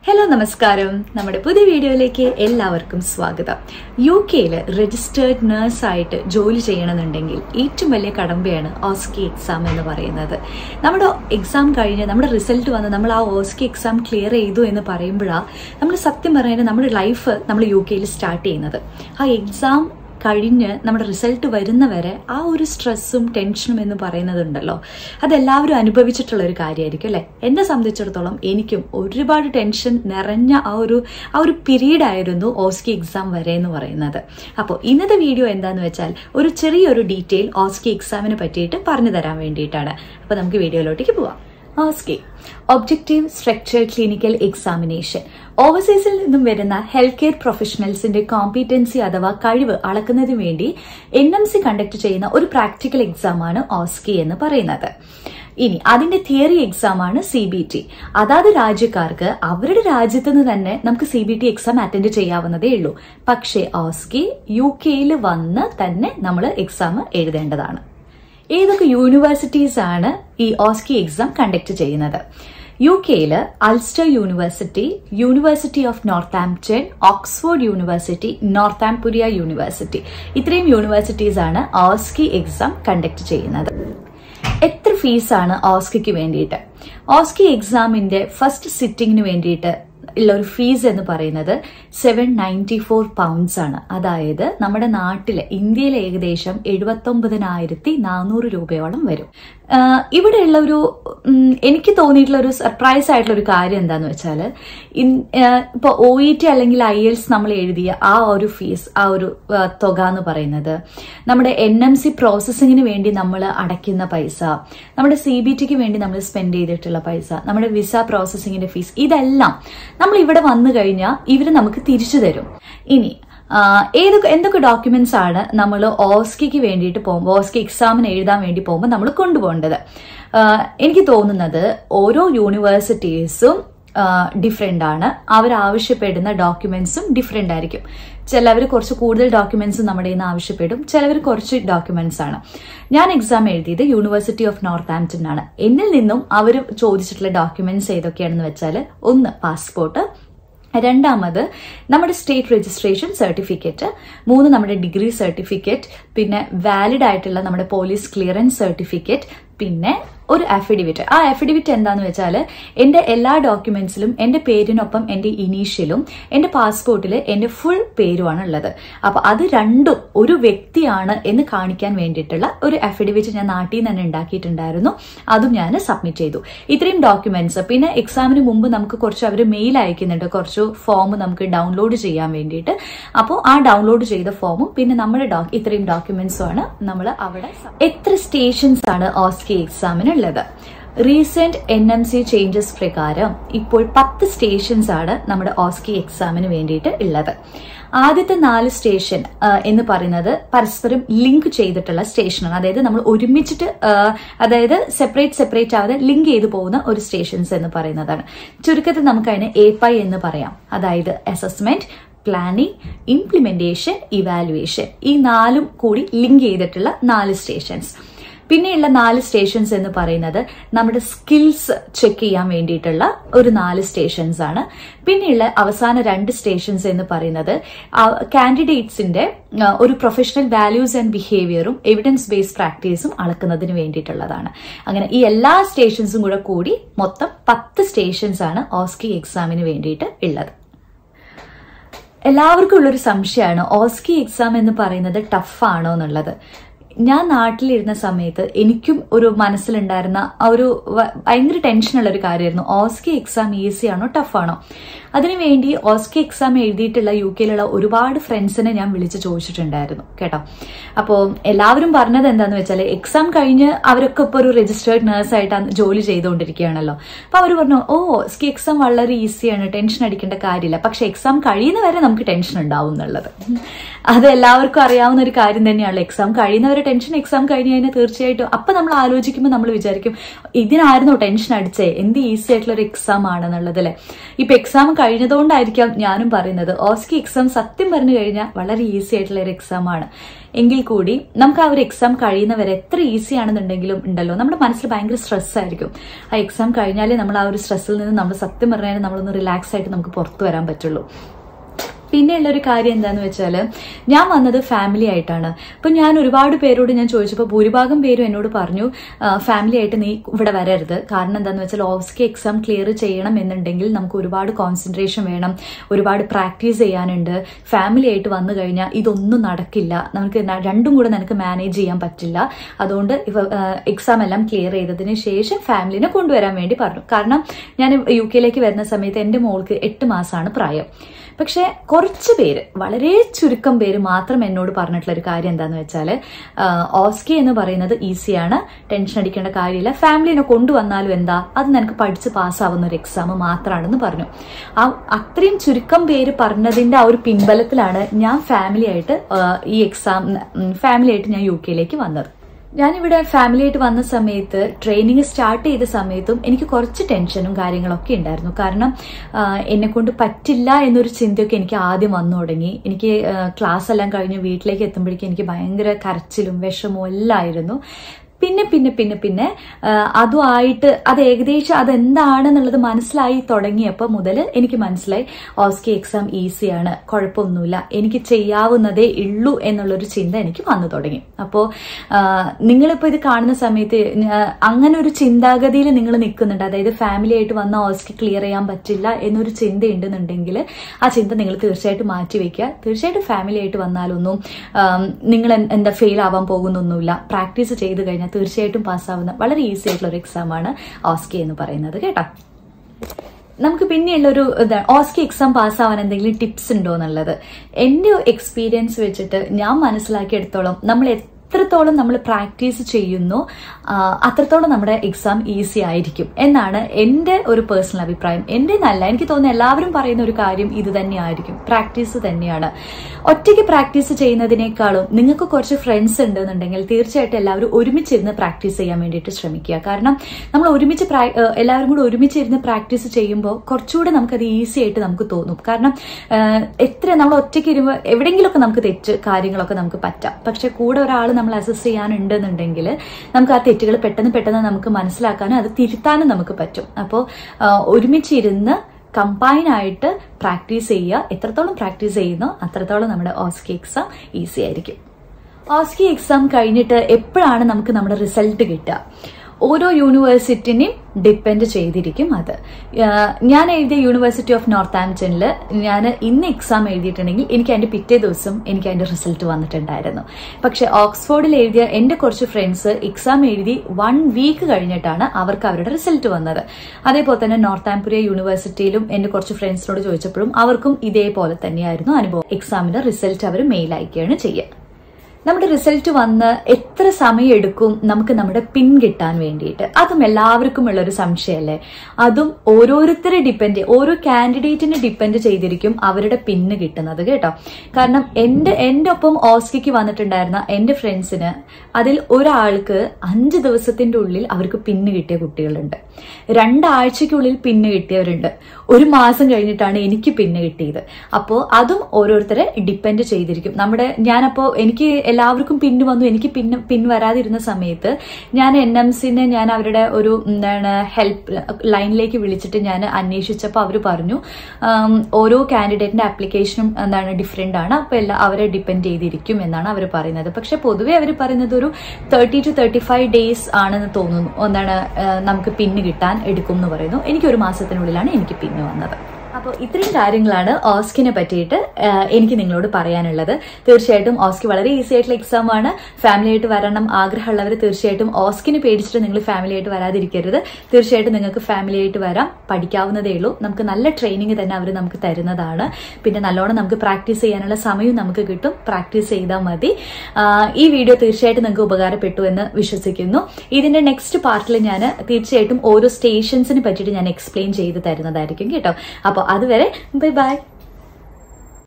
hello നമസ്കാരം നമ്മുടെ പുതിയ വീഡിയോയിലേക്ക് എല്ലാവർക്കും സ്വാഗതം യു കെയിൽ രജിസ്റ്റേർഡ് നേഴ്സായിട്ട് ജോലി ചെയ്യണമെന്നുണ്ടെങ്കിൽ ഏറ്റവും വലിയ കടമ്പയാണ് ഓസ്കി എക്സാം എന്ന് പറയുന്നത് നമ്മുടെ എക്സാം കഴിഞ്ഞ് നമ്മുടെ റിസൾട്ട് വന്ന് നമ്മൾ ആ ഓസ്കി എക്സാം ക്ലിയർ ചെയ്തു എന്ന് പറയുമ്പോഴാണ് നമ്മൾ സത്യം പറഞ്ഞാൽ നമ്മുടെ ലൈഫ് നമ്മൾ യു കെയിൽ സ്റ്റാർട്ട് ചെയ്യുന്നത് ആ എക്സാം കഴിഞ്ഞ് നമ്മുടെ റിസൾട്ട് വരുന്നവരെ ആ ഒരു സ്ട്രെസ്സും ടെൻഷനും എന്ന് പറയുന്നതുണ്ടല്ലോ അതെല്ലാവരും അനുഭവിച്ചിട്ടുള്ള ഒരു കാര്യമായിരിക്കും അല്ലേ എന്നെ സംബന്ധിച്ചിടത്തോളം എനിക്കും ഒരുപാട് ടെൻഷൻ നിറഞ്ഞ ആ ഒരു ആ ഒരു പീരീഡ് ആയിരുന്നു ഓസ്കി എക്സാം വരെ എന്ന് പറയുന്നത് അപ്പോൾ ഇന്നത്തെ വീഡിയോ എന്താന്ന് വെച്ചാൽ ഒരു ചെറിയൊരു ഡീറ്റെയിൽ ഓസ്കി എക്സാമിനെ പറ്റിയിട്ട് പറഞ്ഞു തരാൻ വേണ്ടിയിട്ടാണ് അപ്പോൾ നമുക്ക് വീഡിയോയിലോട്ടേക്ക് പോവാം OSCE objective structured clinical examination ഓവർസീസിൽ നിന്നും വരുന്ന ഹെൽത്ത് കെയർ പ്രൊഫഷണൽസിന്റെ കോമ്പീറ്റൻസി അഥവാ കഴിവ് അളക്കുന്നതിന് വേണ്ടി എൻ എം സി കണ്ടക്ട് ചെയ്യുന്ന ഒരു പ്രാക്ടിക്കൽ എക്സാമാണ് ഓസ്കി എന്ന് പറയുന്നത് ഇനി അതിന്റെ തിയറി എക്സാം ആണ് സി ബി ടി അതാത് രാജ്യക്കാർക്ക് അവരുടെ രാജ്യത്ത് നിന്ന് തന്നെ നമുക്ക് C B T exam attend ചെയ്യാവുന്നതേ ഉള്ളൂ പക്ഷേ ഓസ്കി യു കെയിൽ വന്ന് തന്നെ നമ്മൾ എക്സാം എഴുതേണ്ടതാണ് ഏതൊക്കെ യൂണിവേഴ്സിറ്റീസ് ആണ് ഈ ഓസ്കി എക്സാം കണ്ടക്ട് ചെയ്യുന്നത് യു കെയില് Ulster university university of Northampton Oxford university Northumbria university ഇത്രയും യൂണിവേഴ്സിറ്റീസ് ആണ് ഓസ്കി എക്സാം കണ്ടക്ട് ചെയ്യുന്നത് എത്ര ഫീസാണ് ഓസ്കിക്ക് വേണ്ടിയിട്ട് ഓസ്കി എക്സാമിന്റെ ഫസ്റ്റ് സിറ്റിംഗിന് വേണ്ടിയിട്ട് ഉള്ള ഒരു ഫീസ് എന്ന് പറയുന്നത് സെവൻ നയൻറ്റി ഫോർ പൗണ്ട്സ് ആണ് അതായത് നമ്മുടെ നാട്ടിലെ ഇന്ത്യയിലെ ഏകദേശം എഴുപത്തൊമ്പതിനായിരത്തി നാനൂറ് രൂപയോളം വരും ഇവിടെയുള്ള ഒരു എനിക്ക് തോന്നിയിട്ടുള്ള ഒരു സർപ്രൈസ് ആയിട്ടുള്ള ഒരു കാര്യം എന്താന്ന് വെച്ചാൽ ഇപ്പോൾ ഒ ഇ ടി അല്ലെങ്കിൽ ഐ എൽസ് നമ്മൾ എഴുതിയ ആ ഒരു ഫീസ് ആ ഒരു തുക എന്ന് പറയുന്നത് നമ്മുടെ എൻ എം സി പ്രോസസ്സിങ്ങിന് വേണ്ടി നമ്മൾ അടയ്ക്കുന്ന പൈസ നമ്മുടെ സി ബി ടിക്ക് വേണ്ടി നമ്മൾ സ്പെൻഡ് ചെയ്തിട്ടുള്ള പൈസ നമ്മുടെ വിസ പ്രോസസ്സിങ്ങിന്റെ ഫീസ് ഇതെല്ലാം നമ്മൾ ഇവിടെ വന്നു കഴിഞ്ഞാൽ ഇവർ നമുക്ക് തിരിച്ചു തരും ഇനി ഏതൊക്കെ എന്തൊക്കെ ഡോക്യുമെന്റ്സ് ആണ് നമ്മൾ ഓസ്കിക്ക് വേണ്ടിയിട്ട് പോകുമ്പോൾ ഓസ്കി എക്സാമിന് എഴുതാൻ വേണ്ടി പോകുമ്പോൾ നമ്മൾ കൊണ്ടുപോകേണ്ടത് എനിക്ക് തോന്നുന്നത് ഓരോ യൂണിവേഴ്സിറ്റീസും ഡിഫറെൻ്റ് ആണ് അവർ ആവശ്യപ്പെടുന്ന ഡോക്യുമെന്റ്സും ഡിഫറെൻ്റ് ആയിരിക്കും ചിലവർ കുറച്ച് കൂടുതൽ ഡോക്യുമെന്റ്സ് നമ്മുടെ നിന്ന് ആവശ്യപ്പെടും ചിലവർ കുറച്ച് ഡോക്യുമെന്റ്സ് ആണ് ഞാൻ എക്സാം എഴുതിയത് യൂണിവേഴ്സിറ്റി ഓഫ് നോർത്ത് ആംപ്റ്റൺ ആണ് എന്നിൽ നിന്നും അവർ ചോദിച്ചിട്ടുള്ള ഡോക്യുമെന്റ്സ് ഏതൊക്കെയാണെന്ന് വെച്ചാൽ ഒന്ന് പാസ്പോർട്ട് രണ്ടാമത് നമ്മുടെ സ്റ്റേറ്റ് രജിസ്ട്രേഷൻ സർട്ടിഫിക്കറ്റ് മൂന്ന് നമ്മുടെ ഡിഗ്രി സർട്ടിഫിക്കറ്റ് പിന്നെ വാലിഡ് ആയിട്ടുള്ള നമ്മുടെ പോലീസ് ക്ലിയറൻസ് സർട്ടിഫിക്കറ്റ് പിന്നെ ഒരു അഫിഡവിറ്റ് ആ അഫിഡവിറ്റ് എന്താന്ന് വെച്ചാൽ എൻ്റെ എല്ലാ ഡോക്യുമെന്റ്സിലും എൻ്റെ പേരിനൊപ്പം എൻ്റെ ഇനീഷ്യലും എൻ്റെ പാസ്പോർട്ടിൽ എൻ്റെ ഫുൾ പേരുമാണ് ഉള്ളത് അപ്പോൾ അത് രണ്ടും ഒരു വ്യക്തിയാണ് എന്ന് കാണിക്കാൻ വേണ്ടിയിട്ടുള്ള ഒരു അഫിഡവിറ്റ് ഞാൻ നാട്ടിൽ നിന്ന് തന്നെ ഉണ്ടാക്കിയിട്ടുണ്ടായിരുന്നു അതും ഞാൻ സബ്മിറ്റ് ചെയ്തു ഇത്രയും ഡോക്യുമെന്റ്സ് പിന്നെ എക്സാമിന് മുമ്പ് നമുക്ക് കുറച്ച് അവർ മെയിൽ അയക്കുന്നുണ്ട് കുറച്ച് ഫോം നമുക്ക് ഡൗൺലോഡ് ചെയ്യാൻ വേണ്ടിയിട്ട് അപ്പോൾ ആ ഡൗൺലോഡ് ചെയ്ത ഫോമും പിന്നെ നമ്മുടെ ഇത്രയും ഡോക്യുമെന്റ്സും ആണ് നമ്മൾ അവിടെ എത്ര സ്റ്റേഷൻസ് ആണ് ഓസ്കി എക്സാമിന് ഉള്ളത് recent N M C changes പ്രകാരം ഇപ്പോൾ പത്ത് സ്റ്റേഷൻസ് ആണ് നമ്മുടെ ഓസ്കി എക്സാമിന് വേണ്ടിയിട്ട് ഉള്ളത് ആദ്യത്തെ നാല് സ്റ്റേഷൻ എന്ന് പറയുന്നത് പരസ്പരം ലിങ്ക് ചെയ്തിട്ടുള്ള സ്റ്റേഷനാണ് അതായത് നമ്മൾ ഒരുമിച്ചിട്ട് അതായത് സെപ്പറേറ്റ് സെപ്പറേറ്റ് ആവാതെ ലിങ്ക് ചെയ്തു പോകുന്ന ഒരു സ്റ്റേഷൻസ് എന്ന് പറയുന്നതാണ് ചുരുക്കത്തിൽ നമുക്ക് അതിന് എ പൈ എന്ന് പറയാം അതായത് അസസ്മെന്റ് പ്ലാനിങ് ഇംപ്ലിമെന്റേഷൻ ഇവാലുവേഷൻ ഈ നാലും കൂടി ലിങ്ക് ചെയ്തിട്ടുള്ള നാല് സ്റ്റേഷൻസ് പിന്നെയുള്ള നാല് സ്റ്റേഷൻസ് എന്ന് പറയുന്നത് നമ്മുടെ സ്കിൽസ് ചെക്ക് ചെയ്യാൻ വേണ്ടിയിട്ടുള്ള ഒരു നാല് സ്റ്റേഷൻസ് ആണ് പിന്നെയുള്ള അവസാന രണ്ട് സ്റ്റേഷൻസ് എന്ന് പറയുന്നത് കാൻഡിഡേറ്റ്സിന്റെ ഒരു പ്രൊഫഷണൽ വാല്യൂസ് ആൻഡ് ബിഹേവിയറും എവിഡൻസ് ബേസ്ഡ് പ്രാക്ടീസും അളക്കുന്നതിന് വേണ്ടിയിട്ടുള്ളതാണ് അങ്ങനെ ഈ എല്ലാ സ്റ്റേഷൻസും കൂടെ കൂടി മൊത്തം പത്ത് സ്റ്റേഷൻസ് ആണ് ഓസ്കി എക്സാമിന് വേണ്ടിയിട്ട് ഉള്ളത് എല്ലാവർക്കും ഉള്ളൊരു സംശയമാണ് ഓസ്കി എക്സാം എന്ന് പറയുന്നത് ടഫാണോ എന്നുള്ളത് ഞാൻ നാട്ടിലിരുന്ന സമയത്ത് എനിക്കും ഒരു മനസ്സിലുണ്ടായിരുന്ന ആ ഒരു ഭയങ്കര ടെൻഷനുള്ള ഒരു കാര്യമായിരുന്നു ഓസ്കി എക്സാം ഈസി ആണോ ടഫാണോ അതിനുവേണ്ടി ഓസ്കി എക്സാം എഴുതിയിട്ടുള്ള യു കെയിലുള്ള ഒരുപാട് ഫ്രണ്ട്സിനെ ഞാൻ വിളിച്ച് ചോദിച്ചിട്ടുണ്ടായിരുന്നു കേട്ടോ അപ്പോൾ എല്ലാവരും പറഞ്ഞത് എന്താന്ന് വെച്ചാൽ എക്സാം കഴിഞ്ഞ് അവരൊക്കെ ഇപ്പോൾ ഒരു രജിസ്റ്റേർഡ് നേഴ്സായിട്ടാണ് ജോലി ചെയ്തുകൊണ്ടിരിക്കുകയാണല്ലോ അപ്പോൾ അവർ പറഞ്ഞു ഓ ഓസ്കി എക്സാം വളരെ ഈസിയാണ് ടെൻഷൻ അടിക്കേണ്ട കാര്യമില്ല പക്ഷെ എക്സാം കഴിയുന്നവരെ നമുക്ക് ടെൻഷൻ ഉണ്ടാവും എന്നുള്ളത് അത് എല്ലാവർക്കും അറിയാവുന്ന ഒരു കാര്യം തന്നെയാണല്ലോ എക്സാം കഴിയുന്നവരെ ടെൻഷൻ എക്സാം കഴിഞ്ഞ് കഴിഞ്ഞാൽ തീർച്ചയായിട്ടും അപ്പൊ നമ്മൾ ആലോചിക്കുമ്പോൾ നമ്മൾ വിചാരിക്കും ഇതിനായിരുന്നു ടെൻഷൻ അടിച്ചേ എന്ത് ഈസി ആയിട്ടുള്ള ഒരു എക്സാം ആണെന്നുള്ളത് അല്ലെ ഇപ്പൊ എക്സാം കഴിഞ്ഞതുകൊണ്ടായിരിക്കാം ഞാനും പറയുന്നത് ഓസ്കി എക്സാം സത്യം പറഞ്ഞു കഴിഞ്ഞാൽ വളരെ ഈസി ആയിട്ടുള്ള ഒരു എക്സാം ആണ് എങ്കിൽ കൂടി നമുക്ക് ആ ഒരു എക്സാം കഴിയുന്നവരെ എത്ര ഈസി ആണെന്നുണ്ടെങ്കിലും ഉണ്ടല്ലോ നമ്മുടെ മനസ്സിൽ ഭയങ്കര സ്ട്രെസ് ആയിരിക്കും ആ എക്സാം കഴിഞ്ഞാലേ നമ്മൾ ആ ഒരു സ്ട്രെസ്സിൽ നിന്ന് നമ്മൾ സത്യം പറഞ്ഞാൽ നമ്മളൊന്ന് റിലാക്സ് ആയിട്ട് നമുക്ക് പുറത്തു വരാൻ പറ്റുള്ളൂ പിന്നെയുള്ള ഒരു കാര്യം എന്താന്ന് വെച്ചാൽ ഞാൻ വന്നത് ഫാമിലി ആയിട്ടാണ് അപ്പൊ ഞാൻ ഒരുപാട് പേരോട് ഞാൻ ചോദിച്ചപ്പോൾ ഭൂരിഭാഗം പേരും എന്നോട് പറഞ്ഞു ഫാമിലി ആയിട്ട് നീ ഇവിടെ വരരുത് കാരണം എന്താന്ന് വെച്ചാൽ ഓസ്കി എക്സാം ക്ലിയർ ചെയ്യണം എന്നുണ്ടെങ്കിൽ നമുക്ക് ഒരുപാട് കോൺസെൻട്രേഷൻ വേണം ഒരുപാട് പ്രാക്ടീസ് ചെയ്യാനുണ്ട് ഫാമിലി ആയിട്ട് വന്നു കഴിഞ്ഞാൽ ഇതൊന്നും നടക്കില്ല നമുക്ക് ന- രണ്ടും കൂടെ നിനക്ക് മാനേജ് ചെയ്യാൻ പറ്റില്ല അതുകൊണ്ട് എക്സാം എല്ലാം ക്ലിയർ ചെയ്തതിന് ശേഷം ഫാമിലിനെ കൊണ്ടുവരാൻ വേണ്ടി പറഞ്ഞു കാരണം ഞാൻ യു കെയിലേക്ക് വരുന്ന സമയത്ത് എൻ്റെ മോൾക്ക് എട്ട് മാസമാണ് പ്രായം പക്ഷെ കുറച്ച് പേര് വളരെ ചുരുക്കം പേര് മാത്രം എന്നോട് പറഞ്ഞിട്ടുള്ള ഒരു കാര്യം എന്താന്ന് വെച്ചാൽ ഓസ്കി എന്ന് പറയുന്നത് ഈസിയാണ് ടെൻഷൻ അടിക്കേണ്ട കാര്യമില്ല ഫാമിലിനെ കൊണ്ടുവന്നാലും എന്താ അത് നിനക്ക് പഠിച്ച് പാസ്സാവുന്ന ഒരു എക്സാം മാത്രമാണെന്ന് പറഞ്ഞു ആ അത്രയും ചുരുക്കം പേര് പറഞ്ഞതിന്റെ ആ ഒരു പിൻബലത്തിലാണ് ഞാൻ ഫാമിലി ആയിട്ട് ആ, ഈ എക്സാം ഫാമിലി ആയിട്ട് ഞാൻ യു കെയിലേക്ക് വന്നത് ഞാനിവിടെ ഫാമിലി ആയിട്ട് വന്ന സമയത്ത് ട്രെയിനിങ് സ്റ്റാർട്ട് ചെയ്ത സമയത്തും എനിക്ക് കുറച്ച് ടെൻഷനും കാര്യങ്ങളൊക്കെ ഉണ്ടായിരുന്നു കാരണം എന്നെ കൊണ്ട് പറ്റില്ല എന്നൊരു ചിന്തയൊക്കെ എനിക്ക് ആദ്യം വന്നു തുടങ്ങി എനിക്ക് ക്ലാസ് എല്ലാം കഴിഞ്ഞ് വീട്ടിലേക്ക് എത്തുമ്പോഴേക്കും എനിക്ക് ഭയങ്കര കരച്ചിലും വിഷമവും എല്ലാം ആയിരുന്നു പിന്നെ പിന്നെ പിന്നെ പിന്നെ ആ, അതുമായിട്ട് അത് ഏകദേശം അതെന്താണെന്നുള്ളത് മനസ്സിലായി തുടങ്ങിയപ്പോൾ മുതൽ എനിക്ക് മനസ്സിലായി ഓസ്കി എക്സാം ഈസിയാണ് കുഴപ്പമൊന്നുമില്ല എനിക്ക് ചെയ്യാവുന്നതേ ഉള്ളൂ എന്നുള്ളൊരു ചിന്ത എനിക്ക് വന്നു തുടങ്ങി അപ്പോൾ നിങ്ങളിപ്പോൾ ഇത് കാണുന്ന സമയത്ത് ഞാ- അങ്ങനെ ഒരു ചിന്താഗതിയിൽ നിങ്ങൾ നിൽക്കുന്നുണ്ട് അതായത് ഫാമിലി ആയിട്ട് വന്ന ഓസ്കി ക്ലിയർ ചെയ്യാൻ പറ്റില്ല എന്നൊരു ചിന്ത ഉണ്ടെന്നുണ്ടെങ്കിൽ ആ ചിന്ത നിങ്ങൾ തീർച്ചയായിട്ടും മാറ്റി വെക്കുക തീർച്ചയായിട്ടും ഫാമിലി ആയിട്ട് വന്നാലൊന്നും ആം, നിങ്ങൾ എൻ- എന്താ ഫെയിൽ ആവാൻ പോകുന്നൊന്നുമില്ല പ്രാക്ടീസ് ചെയ്ത് കഴിഞ്ഞാൽ തീർച്ചയായിട്ടും പാസ്സാവുന്ന വളരെ ഈസി ആയിട്ടുള്ള ഒരു എക്സാം ആണ് ഓസ്കി എന്ന് പറയുന്നത് കേട്ടോ നമുക്ക് പിന്നെയുള്ള ഒരു ഇതാണ് ഓസ്കി എക്സാം പാസ്സാവാൻ എന്തെങ്കിലും ടിപ്സ് ഉണ്ടോ എന്നുള്ളത് എൻ്റെ എക്സ്പീരിയൻസ് വെച്ചിട്ട് ഞാൻ മനസ്സിലാക്കിയെടുത്തോളം നമ്മൾ എത്രത്തോളം നമ്മൾ പ്രാക്ടീസ് ചെയ്യുന്നു ആ, അത്രത്തോളം നമ്മുടെ എക്സാം ഈസി ആയിരിക്കും എന്നാണ് എൻ്റെ ഒരു പേഴ്സണൽ അഭിപ്രായം എൻ്റെ നല്ല എനിക്ക് തോന്നുന്നു എല്ലാവരും പറയുന്ന ഒരു കാര്യം ഇത് തന്നെയായിരിക്കും പ്രാക്ടീസ് തന്നെയാണ് ഒറ്റയ്ക്ക് പ്രാക്ടീസ് ചെയ്യുന്നതിനേക്കാളും നിങ്ങൾക്ക് കുറച്ച് ഫ്രണ്ട്സ് ഉണ്ടെന്നുണ്ടെങ്കിൽ തീർച്ചയായിട്ടും എല്ലാവരും ഒരുമിച്ചിരുന്ന് പ്രാക്ടീസ് ചെയ്യാൻ വേണ്ടിയിട്ട് ശ്രമിക്കുക കാരണം നമ്മൾ ഒരുമിച്ച് പ്രാ- ഏഹ് എല്ലാവരും കൂടെ ഒരുമിച്ചിരുന്ന് പ്രാക്ടീസ് ചെയ്യുമ്പോൾ കുറച്ചുകൂടെ നമുക്കത് ഈസി ആയിട്ട് നമുക്ക് തോന്നും കാരണം ഏഹ് എത്ര നമ്മൾ ഒറ്റയ്ക്ക് ഇരുമ്പോൾ എവിടെയെങ്കിലുമൊക്കെ നമുക്ക് തെറ്റ് കാര്യങ്ങളൊക്കെ നമുക്ക് പറ്റാം പക്ഷെ കൂടെ ഒരാൾ നമ്മൾ അസസ് ചെയ്യാനുണ്ടെന്നുണ്ടെങ്കിൽ നമുക്ക് ആ തെറ്റുകൾ പെട്ടെന്ന് പെട്ടെന്ന് നമുക്ക് മനസ്സിലാക്കാനും അത് തിരുത്താനും നമുക്ക് പറ്റും അപ്പോൾ ഒരുമിച്ചിരുന്ന് കമ്പൈൻ ആയിട്ട് പ്രാക്ടീസ് ചെയ്യുക എത്രത്തോളം പ്രാക്ടീസ് ചെയ്യുന്നോ അത്രത്തോളം നമ്മുടെ ഓസ്കി എക്സാം ഈസി ആയിരിക്കും ഓസ്കി എക്സാം കഴിഞ്ഞിട്ട് എപ്പോഴാണ് നമുക്ക് നമ്മുടെ റിസൾട്ട് കിട്ടുക ഓരോ യൂണിവേഴ്സിറ്റിനെയും ഡിപ്പെൻഡ് ചെയ്തിരിക്കും അത് ആഹ് ഞാൻ എഴുതിയ യൂണിവേഴ്സിറ്റി ഓഫ് നോർത്ത് ആംപ്റ്റണിൽ ഞാൻ ഇന്ന് എക്സാം എഴുതിയിട്ടുണ്ടെങ്കിൽ എനിക്ക് അതിന്റെ പിറ്റേ ദിവസം എനിക്ക് അതിന്റെ റിസൾട്ട് വന്നിട്ടുണ്ടായിരുന്നു പക്ഷെ ഓക്സ്ഫോർഡിൽ എഴുതിയ എന്റെ കുറച്ച് ഫ്രണ്ട്സ് എക്സാം എഴുതി വൺ വീക്ക് കഴിഞ്ഞിട്ടാണ് അവർക്ക് അവരുടെ റിസൾട്ട് വന്നത് അതേപോലെ തന്നെ നോർത്ത് ആംപുരിയ യൂണിവേഴ്സിറ്റിയിലും എന്റെ കുറച്ച് ഫ്രണ്ട്സിനോട് ചോദിച്ചപ്പോഴും അവർക്കും ഇതേപോലെ തന്നെയായിരുന്നു അനുഭവം എക്സാമിന്റെ റിസൾട്ട് അവർ മെയിൽ അയക്കുകയാണ് ചെയ്യുക നമ്മുടെ റിസൾട്ട് വന്ന് എത്ര സമയം എടുക്കും നമുക്ക് നമ്മുടെ പിൻ കിട്ടാൻ വേണ്ടിയിട്ട് അതും എല്ലാവർക്കും ഉള്ള ഒരു സംശയമല്ലേ അതും ഓരോരുത്തരെ ഡിപ്പെൻഡ് ഓരോ കാൻഡിഡേറ്റിനെ ഡിപ്പെൻഡ് ചെയ്തിരിക്കും അവരുടെ പിന്ന് കിട്ടുന്നത് കേട്ടോ കാരണം എന്റെ എന്റെ ഒപ്പം ഓസ്കിക്ക് വന്നിട്ടുണ്ടായിരുന്ന എന്റെ ഫ്രണ്ട്സിന് അതിൽ ഒരാൾക്ക് അഞ്ച് ദിവസത്തിന്റെ ഉള്ളിൽ അവർക്ക് പിന്ന് കിട്ടിയ കുട്ടികളുണ്ട് രണ്ടാഴ്ചക്കുള്ളിൽ പിന്ന് കിട്ടിയവരുണ്ട് ഒരു മാസം കഴിഞ്ഞിട്ടാണ് എനിക്ക് പിന്ന് കിട്ടിയത് അപ്പോൾ അതും ഓരോരുത്തരെ ഡിപ്പെൻഡ് ചെയ്തിരിക്കും നമ്മുടെ ഞാനപ്പോൾ എനിക്ക് എല്ലാവർക്കും പിന്ന് വന്നു എനിക്ക് പിന്ന് പിൻ വരാതിരുന്ന സമയത്ത് ഞാൻ എൻ എം സിനെ ഞാൻ അവരുടെ ഒരു എന്താണ് ഹെൽപ്പ് ലൈനിലേക്ക് വിളിച്ചിട്ട് ഞാൻ അന്വേഷിച്ചപ്പോൾ അവർ പറഞ്ഞു ആം, ഓരോ കാൻഡിഡേറ്റിന്റെ ആപ്ലിക്കേഷനും എന്താണ് ഡിഫറെന്റ് ആണ് അപ്പോൾ എല്ലാം അവരെ ഡിപ്പെൻഡ് ചെയ്തിരിക്കും എന്നാണ് അവർ പറയുന്നത് പക്ഷെ പൊതുവെ അവർ പറയുന്നത് ഒരു thirty to thirty five days ആണെന്ന് തോന്നുന്നു എന്താണ് ആ, നമുക്ക് പിന്ന് കിട്ടാൻ എടുക്കും എന്ന് പറയുന്നു എനിക്ക് ഒരു മാസത്തിനുള്ളിലാണ് എനിക്ക് പിന്ന് വന്നത് അപ്പോൾ ഇത്രയും കാര്യങ്ങളാണ് ഓസ്കിനെ പറ്റിയിട്ട് ആ, എനിക്ക് നിങ്ങളോട് പറയാനുള്ളത് തീർച്ചയായിട്ടും ഓസ്കി വളരെ ഈസി ആയിട്ടുള്ള എക്സാം ആണ് ഫാമിലി ആയിട്ട് വരണം ആഗ്രഹമുള്ളവർ തീർച്ചയായിട്ടും ഓസ്കിനെ പേടിച്ചിട്ട് നിങ്ങൾ ഫാമിലി ആയിട്ട് വരാതിരിക്കരുത് തീർച്ചയായിട്ടും നിങ്ങൾക്ക് ഫാമിലി ആയിട്ട് വരാം പഠിക്കാവുന്നതേ ഉള്ളൂ നമുക്ക് നല്ല ട്രെയിനിങ് തന്നെ അവർ നമുക്ക് തരുന്നതാണ് പിന്നെ നല്ലോണം നമുക്ക് പ്രാക്ടീസ് ചെയ്യാനുള്ള സമയവും നമുക്ക് കിട്ടും പ്രാക്ടീസ് ചെയ്താൽ മതി ആ, ഈ വീഡിയോ തീർച്ചയായിട്ടും നിങ്ങൾക്ക് ഉപകാരപ്പെട്ടു എന്ന് വിശ്വസിക്കുന്നു ഇതിന്റെ നെക്സ്റ്റ് പാർട്ടിൽ ഞാൻ തീർച്ചയായിട്ടും ഓരോ സ്റ്റേഷൻസിനെ പറ്റിയിട്ട് ഞാൻ എക്സ്പ്ലെയിൻ ചെയ്ത് തരുന്നതായിരിക്കും കേട്ടോ അപ്പോൾ അതുവരെ ബൈ ബൈ